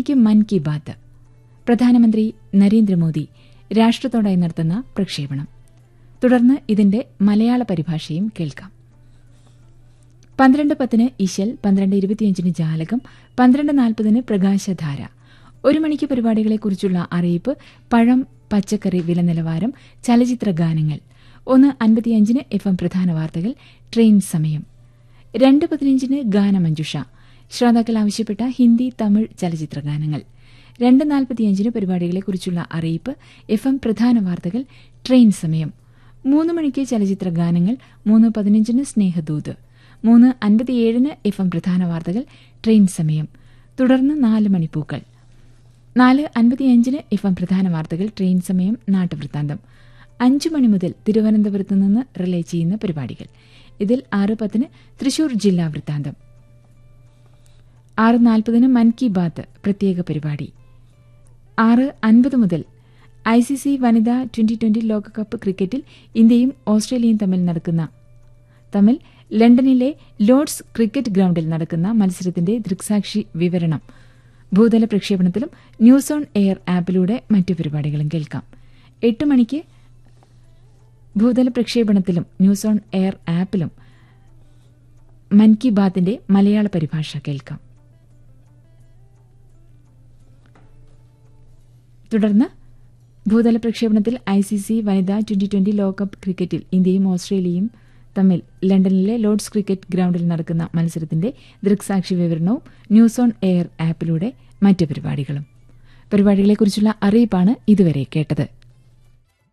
മണിക്ക് മൻ കി ബാത്ത് പ്രധാനമന്ത്രി നരേന്ദ്രമോദി രാഷ്ട്രത്തോടായി നടത്തുന്ന പ്രക്ഷേപണം തുടർന്ന് ഇതിന്റെ മലയാള പരിഭാഷയും കേൾക്കാം പന്ത്രണ്ട് പത്തിന് ഇശൽ പന്ത്രണ്ട് ഇരുപത്തിയഞ്ചിന് ജാലകം പന്ത്രണ്ട് നാൽപ്പതിന് പ്രകാശധാര ഒരു മണിക്ക് പരിപാടികളെക്കുറിച്ചുള്ള അറിയിപ്പ് പഴം പച്ചക്കറി വില നിലവാരം ചലച്ചിത്ര ഗാനങ്ങൾ ഒന്ന് അൻപത്തിയഞ്ചിന് എഫ് എം പ്രധാന വാർത്തകൾ ട്രെയിൻ സമയം രണ്ട് പതിനഞ്ചിന് ഗാനമഞ്ജുഷ ശ്രോതാക്കൾ ആവശ്യപ്പെട്ട ഹിന്ദി തമിഴ് ചലച്ചിത്ര ഗാനങ്ങൾ രണ്ട് നാൽപ്പത്തിയഞ്ചിന് പരിപാടികളെക്കുറിച്ചുള്ള അറിയിപ്പ് എഫ് എം പ്രധാന വാർത്തകൾ ട്രെയിൻ സമയം മൂന്ന് മണിക്ക് ചലച്ചിത്ര ഗാനങ്ങൾ മൂന്ന് പതിനഞ്ചിന് സ്നേഹദൂത് മൂന്ന് അൻപത്തിയേഴിന് എഫ് എം പ്രധാന വാർത്തകൾ ട്രെയിൻ സമയം തുടർന്ന് നാല് മണിപ്പൂക്കൾ നാല് അൻപത്തിയഞ്ചിന് എഫ് എം പ്രധാന വാർത്തകൾ ട്രെയിൻ സമയം നാട്ടുവൃത്താന്തം അഞ്ചു മണി മുതൽ തിരുവനന്തപുരത്ത് നിന്ന് റിലേ ചെയ്യുന്ന പരിപാടികൾ ഇതിൽ ആറ് പത്തിന് തൃശൂർ ജില്ലാ വൃത്താന്തം ആറ് നാൽപ്പതിന് മൻ കി ബാത്ത് പ്രത്യേക പരിപാടി ആറ് അൻപത് മുതൽ ഐ സി സി വനിതാ ട്വന്റി ട്വന്റി ലോകകപ്പ് ക്രിക്കറ്റിൽ ഇന്ത്യയും ഓസ്ട്രേലിയയും തമ്മിൽ നടക്കുന്ന തമ്മിൽ ലണ്ടനിലെ ലോർഡ്സ് ക്രിക്കറ്റ് ഗ്രൌണ്ടിൽ നടക്കുന്ന മത്സരത്തിന്റെ ദൃക്സാക്ഷി വിവരണം ഭൂതല പ്രക്ഷേപണത്തിലും ന്യൂസ് ഓൺ എയർ ആപ്പിലൂടെ മറ്റു പരിപാടികളും കേൾക്കാം എട്ട് മണിക്ക് ഭൂതല പ്രക്ഷേപണത്തിലും ന്യൂസ് ഓൺ എയർ ആപ്പിലും മൻ കി ബാത്തിന്റെ മലയാള പരിഭാഷ കേൾക്കാം തുടർന്ന് ഭൂതല പ്രക്ഷേപണത്തിൽ ഐ സി സി വനിതാ ട്വന്റി ട്വന്റി ലോകകപ്പ് ക്രിക്കറ്റിൽ ഇന്ത്യയും ഓസ്ട്രേലിയയും തമ്മിൽ ലണ്ടനിലെ ലോർഡ്സ് ക്രിക്കറ്റ് ഗ്രൌണ്ടിൽ നടക്കുന്ന മത്സരത്തിന്റെ ദൃക്സാക്ഷി വിവരണവും ന്യൂസ് ഓൺ എയർ ആപ്പിലൂടെ മറ്റ് പരിപാടികളും പരിപാടികളെക്കുറിച്ചുള്ള അറിയിപ്പാണ് ഇതുവരെ കേട്ടത്